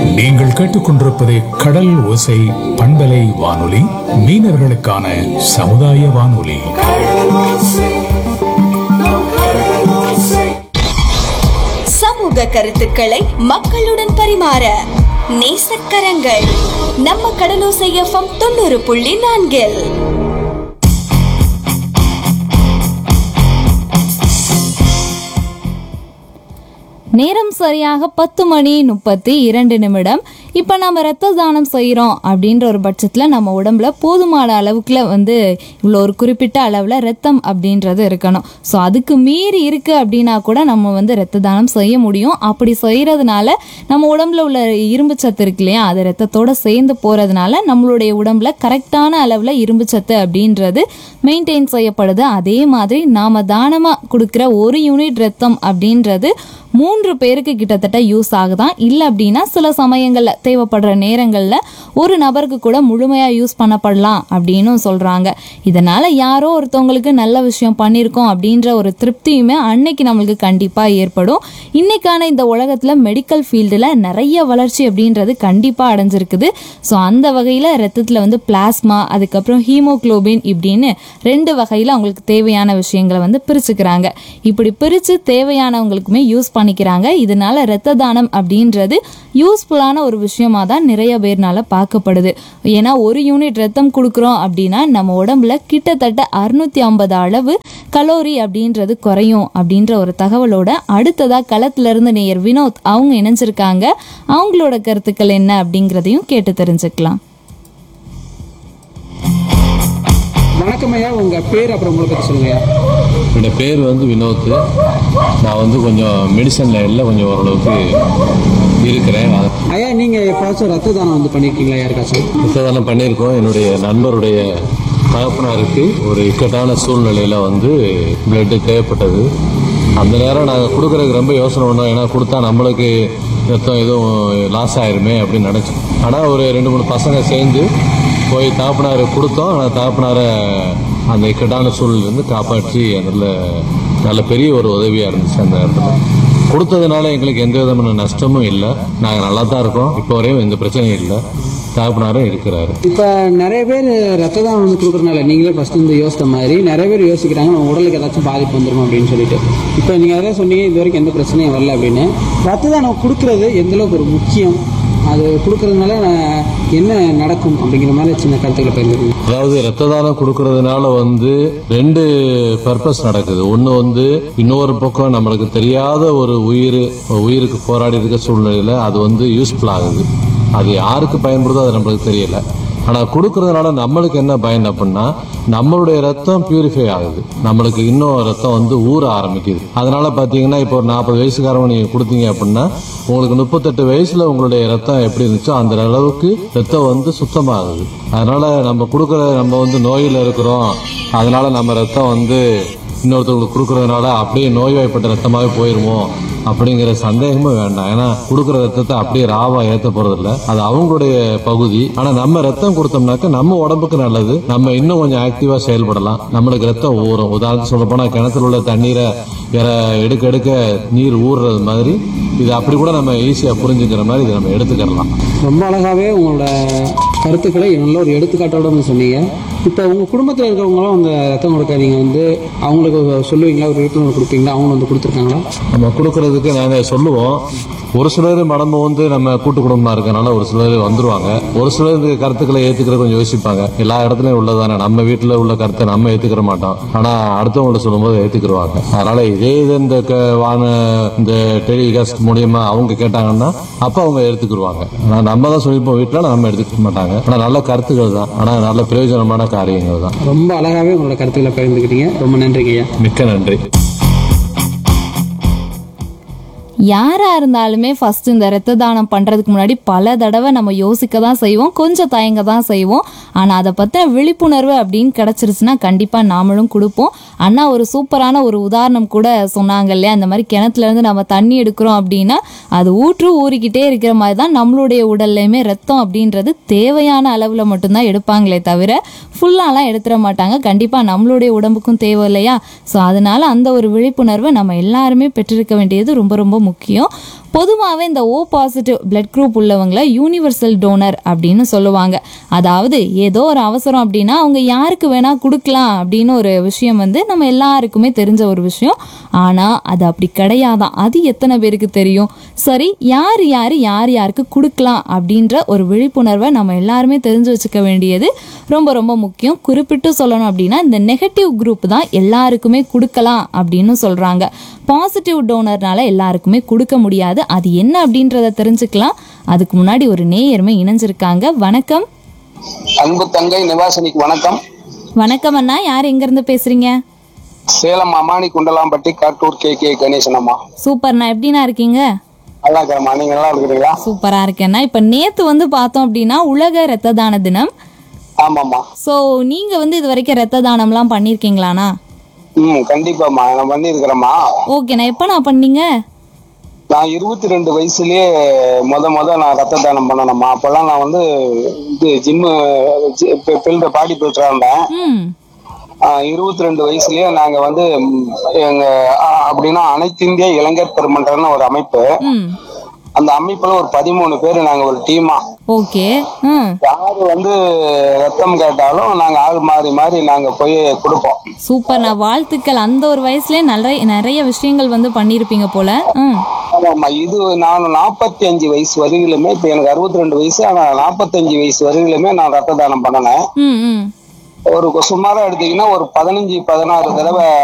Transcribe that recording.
நீங்கள் கேட்டுக்கொண்டிருப்பது கடல் ஓசை பண்பலை வானொலி மீனவர்களுக்கான சமுதாய வானொலி சமூக கருத்துக்களை மக்களுடன் பரிமாற நேசக்கரங்கள் நம்ம கடலோசை எஃப்எம் தொண்ணூறு புள்ளி நான்கில் நேரம் சரியாக பத்து மணி முப்பத்தி இரண்டு நிமிடம் இப்போ நம்ம ரத்த தானம் செய்கிறோம் அப்படின்ற ஒரு பட்சத்தில் நம்ம உடம்புல போதுமான அளவுக்குல வந்து இவ்வளோ ஒரு குறிப்பிட்ட அளவில் ரத்தம் அப்படின்றது இருக்கணும் ஸோ அதுக்கு மீறி இருக்குது அப்படின்னா கூட நம்ம வந்து ரத்த தானம் செய்ய முடியும் அப்படி செய்கிறதுனால நம்ம உடம்புல உள்ள இரும்பு சத்து இருக்கு இல்லையா அது ரத்தத்தோட சேர்ந்து போகிறதுனால நம்மளுடைய உடம்புல கரெக்டான அளவில் இரும்பு சத்து அப்படின்றது மெயின்டைன் செய்யப்படுது அதே மாதிரி நாம் தானமாக கொடுக்குற ஒரு யூனிட் ரத்தம் அப்படின்றது மூன்று பேருக்கு கிட்டத்தட்ட யூஸ் ஆகுதான் இல்லை அப்படின்னா சில சமயங்களில் தேவைப்படுற நேரங்களில் ஒரு நபருக்கு கூட முழுமையாக யூஸ் பண்ணப்படலாம் அப்படின்னு சொல்கிறாங்க இதனால் யாரோ ஒருத்தவங்களுக்கு நல்ல விஷயம் பண்ணியிருக்கோம் அப்படின்ற ஒரு திருப்தியுமே அன்னைக்கு நம்மளுக்கு கண்டிப்பாக ஏற்படும் இன்னைக்கான இந்த உலகத்தில் மெடிக்கல் ஃபீல்டில் நிறைய வளர்ச்சி அப்படின்றது கண்டிப்பாக அடைஞ்சிருக்குது ஸோ அந்த வகையில் ரத்தத்தில் வந்து பிளாஸ்மா அதுக்கப்புறம் ஹீமோக்ளோபின் இப்படின்னு ரெண்டு வகையில் அவங்களுக்கு தேவையான விஷயங்களை வந்து பிரிச்சுக்கிறாங்க இப்படி பிரித்து தேவையானவங்களுக்குமே யூஸ் பண்ணிக்கிறாங்க இதனால ரத்த தானம் அப்படின்றது யூஸ்ஃபுல்லான ஒரு விஷயமா தான் நிறைய பேர்னால பார்க்கப்படுது ஏன்னா ஒரு யூனிட் ரத்தம் கொடுக்குறோம் அப்படின்னா நம்ம உடம்புல கிட்டத்தட்ட அறுநூத்தி ஐம்பது அளவு கலோரி அப்படின்றது குறையும் அப்படின்ற ஒரு தகவலோட அடுத்ததா களத்துல இருந்து நேயர் வினோத் அவங்க இணைஞ்சிருக்காங்க அவங்களோட கருத்துக்கள் என்ன அப்படிங்கிறதையும் கேட்டு தெரிஞ்சுக்கலாம் வணக்கம் ஐயா உங்க பேர் அப்புறம் உங்களை பத்தி சொல்லுங்க ஐயா என்னோட பேர் வந்து வினோத் நான் வந்து கொஞ்சம் மெடிசன் லைனில் கொஞ்சம் ஓரளவுக்கு இருக்கிறேன் அது ஐயா நீங்க எப்போச்சும் ரத்த தானம் வந்து பண்ணிருக்கீங்களா யாருக்காச்சும் ரத்ததானம் பண்ணியிருக்கோம் என்னுடைய நண்பருடைய தகப்பனாருக்கு ஒரு இக்கட்டான சூழ்நிலையில் வந்து பிளட்டு தேவைப்பட்டது அந்த நேரம் நாங்கள் கொடுக்குறதுக்கு ரொம்ப யோசனை பண்ணோம் ஏன்னா கொடுத்தா நம்மளுக்கு ரத்தம் எதுவும் லாஸ் ஆயிருமே அப்படின்னு நினச்சோம் ஆனால் ஒரு ரெண்டு மூணு பசங்க சேர்ந்து போய் தாப்பனாரை கொடுத்தோம் ஆனால் தாப்பனாரை அந்த இக்கட்டான சூழ்நிலிருந்து காப்பாற்றி அதில் நல்ல பெரிய ஒரு உதவியாக இருந்துச்சு அந்த நேரத்தில் கொடுத்ததுனால எங்களுக்கு எந்த விதமான நஷ்டமும் இல்லை நாங்கள் நல்லா தான் இருக்கோம் இப்போ வரையும் எந்த பிரச்சனையும் இல்லை தாப்பனாரும் இருக்கிறாரு இப்ப நிறைய பேர் ரத்த தானம் வந்து கொடுக்கறனால நீங்களே ஃபர்ஸ்ட் வந்து யோசித்த மாதிரி நிறைய பேர் யோசிக்கிறாங்க நம்ம உடலுக்கு ஏதாச்சும் பாதிப்பு வந்துருமா அப்படின்னு சொல்லிட்டு இப்போ நீங்க அதெல்லாம் சொன்னீங்க இது வரைக்கும் எந்த பிரச்சனையும் வரல அப்படின்னு ரத்த தானம் கொடுக்கறது எந்த அளவுக்கு ஒரு முக்கியம் அது கொடுக்கறதுனால அஹ், என்ன நடக்கும் அப்படிங்கிற மாதிரி சின்ன கருத்துக்களை பகிர்ந்துருக்கீங்க அதாவது ரத்த தானம் கொடுக்கறதுனால வந்து ரெண்டு பர்பஸ் நடக்குது ஒன்று வந்து இன்னொரு பக்கம் நம்மளுக்கு தெரியாத ஒரு உயிர் உயிருக்கு போராடி இருக்க சூழ்நிலையில் அது வந்து யூஸ்ஃபுல் ஆகுது அது யாருக்கு பயன்படுதோ அது நம்மளுக்கு தெரியல ஆனால் கொடுக்கறதுனால நம்மளுக்கு என்ன பயன் அப்படின்னா நம்மளுடைய ரத்தம் பியூரிஃபை ஆகுது நம்மளுக்கு இன்னும் ரத்தம் வந்து ஊற ஆரம்பிக்குது அதனால பார்த்தீங்கன்னா இப்போ ஒரு நாற்பது வயசுக்காரங்க நீங்கள் கொடுத்தீங்க அப்படின்னா உங்களுக்கு முப்பத்தெட்டு வயசுல உங்களுடைய ரத்தம் எப்படி இருந்துச்சோ அந்த அளவுக்கு ரத்தம் வந்து சுத்தமாகுது அதனால நம்ம கொடுக்குற நம்ம வந்து நோயில் இருக்கிறோம் அதனால நம்ம ரத்தம் வந்து இன்னொருத்தவங்களுக்கு கொடுக்கறதுனால அப்படியே நோய்வாய்ப்பட்ட ரத்தமாவே போயிருமோ அப்படிங்கிற சந்தேகமும் வேண்டாம் ஏன்னா கொடுக்குற ரத்தத்தை அப்படியே ராவா ஏத்த போறதில்ல அது அவங்களுடைய பகுதி ஆனா நம்ம ரத்தம் கொடுத்தோம்னாக்க நம்ம உடம்புக்கு நல்லது நம்ம இன்னும் கொஞ்சம் ஆக்டிவா செயல்படலாம் நம்மளுக்கு ரத்தம் ஊறும் உதாரணத்துக்கு சொல்ல போனா கிணத்துல உள்ள தண்ணீரை வேற எடுக்க எடுக்க நீர் ஊறுறது மாதிரி இது அப்படி கூட நம்ம ஈஸியா புரிஞ்சுக்கிற மாதிரி இதை நம்ம எடுத்துக்கலாம் ரொம்ப அழகாவே உங்களோட கருத்துக்களை நல்ல ஒரு எடுத்துக்காட்டோட வந்து சொன்னீங்க இப்போ உங்க குடும்பத்தில் இருக்கிறவங்களும் அந்த ரத்தம் கொடுக்க நீங்க வந்து அவங்களுக்கு சொல்லுவீங்களா ஒரு விழிப்புணர்வு கொடுப்பீங்களா அவங்க வந்து கொடுத்துருக்காங்களா நம்ம கொடுக்கறதுக்கு நாங்கள் சொல்லுவோம் ஒரு சிலர் மடம்பு வந்து நம்ம கூட்டு குடும்பமா இருக்கனால ஒரு சிலர் வந்துருவாங்க ஒரு சிலர் இந்த கருத்துக்களை ஏத்துக்கிறது கொஞ்சம் யோசிப்பாங்க எல்லா இடத்துலயும் உள்ளதானே நம்ம வீட்டுல உள்ள கருத்தை நம்ம ஏத்துக்கிற மாட்டோம் ஆனா அடுத்தவங்களை சொல்லும்போது ஏத்துக்கிடுவாங்க அதனால இதே இது இந்த க- வான இந்த டெலிகாஸ்ட் மூலியமா அவங்க கேட்டாங்கன்னா அப்ப அவங்க எடுத்துக்கிடுவாங்க ஆனா நம்ம தான் சொல்லிப்போம் வீட்டுல நம்ம எடுத்துக்க மாட்டாங்க ஆனா நல்ல கருத்துக்கள் தான் ஆனா நல்ல பிரயோஜனமான காரியங்கள் தான் ரொம்ப அழகாவே உங்களோட கருத்துக்களை பகிர்ந்துக்கிட்டீங்க ரொம்ப நன்றிங்க ஐயா மிக்க நன்றி யாராக இருந்தாலுமே ஃபர்ஸ்ட் இந்த ரத்த தானம் பண்ணுறதுக்கு முன்னாடி பல தடவை நம்ம யோசிக்க தான் செய்வோம் கொஞ்சம் தயங்க தான் செய்வோம் ஆனால் அதை பற்றின விழிப்புணர்வு அப்படின்னு கிடச்சிருச்சுன்னா கண்டிப்பாக நாமளும் கொடுப்போம் அண்ணா ஒரு சூப்பரான ஒரு உதாரணம் கூட சொன்னாங்க இல்லையா அந்த மாதிரி கிணத்துலேருந்து நம்ம தண்ணி எடுக்கிறோம் அப்படின்னா அது ஊற்று ஊறிக்கிட்டே இருக்கிற மாதிரி தான் நம்மளுடைய உடல்லையுமே ரத்தம் அப்படின்றது தேவையான அளவில் மட்டும்தான் எடுப்பாங்களே தவிர ஃபுல்லாலாம் எடுத்துட மாட்டாங்க கண்டிப்பாக நம்மளுடைய உடம்புக்கும் தேவை இல்லையா ஸோ அதனால அந்த ஒரு விழிப்புணர்வை நம்ம எல்லாருமே பெற்றிருக்க வேண்டியது ரொம்ப ரொம்ப முக்கியம் பொதுவாகவே இந்த ஓ பாசிட்டிவ் பிளட் குரூப் உள்ளவங்கள யூனிவர்சல் டோனர் அப்படின்னு சொல்லுவாங்க அதாவது ஏதோ ஒரு அவசரம் அப்படின்னா அவங்க யாருக்கு வேணா கொடுக்கலாம் அப்படின்னு ஒரு விஷயம் வந்து நம்ம எல்லாருக்குமே தெரிஞ்ச ஒரு விஷயம் ஆனால் அது அப்படி கிடையாதான் அது எத்தனை பேருக்கு தெரியும் சரி யார் யார் யார் யாருக்கு கொடுக்கலாம் அப்படின்ற ஒரு விழிப்புணர்வை நம்ம எல்லாருமே தெரிஞ்சு வச்சுக்க வேண்டியது ரொம்ப ரொம்ப முக்கியம் குறிப்பிட்டு சொல்லணும் அப்படின்னா இந்த நெகட்டிவ் குரூப் தான் எல்லாருக்குமே கொடுக்கலாம் அப்படின்னு சொல்கிறாங்க பாசிட்டிவ் டோனர்னால எல்லாருக்குமே கொடுக்க முடியாது அது என்ன அப்படின்றத தெரிஞ்சுக்கலாம் அதுக்கு முன்னாடி ஒரு நேயருமே இணைஞ்சிருக்காங்க வணக்கம் அன்பு தங்கை நிவாசினிக்கு வணக்கம் வணக்கம் அண்ணா யார் எங்கேருந்து பேசுகிறீங்க சேலம் அமானி குண்டலாம்பட்டி காட்டூர் கே கே கணேசன் அம்மா சூப்பர்ண்ணா எப்படிண்ணா இருக்கீங்க நல்லா இருக்கிறம்மா நீங்க நல்லா இருக்கிறீங்களா சூப்பராக இருக்கேண்ணா இப்போ நேற்று வந்து பார்த்தோம் அப்படின்னா உலக இரத்த தான தினம் ஆமாம்மா ஸோ நீங்கள் வந்து இது வரைக்கும் இரத்த தானம்லாம் பண்ணியிருக்கீங்களாண்ணா ம் கண்டிப்பாம்மா நான் பண்ணியிருக்கிறேம்மா ஓகேண்ணா எப்போ நான் பண்ணீங்க நான் இருபத்தி ரெண்டு வயசுலயே முத முத நான் ரத்த தானம் பண்ணணும்மா அப்பெல்லாம் நான் வந்து இது ஜிம்மு ஃபீல்டு பாடி போயிட்டு இருந்தேன் ம் இருபத்தி ரெண்டு வயசுலயே நாங்க வந்து ம், எங்க ஆ, அப்படின்னா அனைத்து இந்திய இளைஞர் பெருமன்றம்னு ஒரு அமைப்பு ம் அந்த அமைப்புல ஒரு பதிமூணு பேர் நாங்க ஒரு டீமா ஓகே ம் யாரு வந்து ரத்தம் கேட்டாலும் நாங்க ஆள் மாறி மாறி நாங்க போய் கொடுப்போம் சூப்பர் நான் வாழ்த்துக்கள் அந்த ஒரு வயசுலயே நிறைய நிறைய விஷயங்கள் வந்து பண்ணியிருப்பீங்க போல ம் ஆமாம்மா இது நான் நாற்பத்தி அஞ்சு வயசு வரையிலுமே இப்ப எனக்கு அறுபத்தி ரெண்டு வயசு ஆனா நாற்பத்தஞ்சு வயசு வரையிலுமே நான் ரத்த தானம் பண்ணினேன் ம் ம் ஒரு சுமாரா எடுத்தீங்கன்னா ஒரு பதினஞ்சு பதினாறு தடவை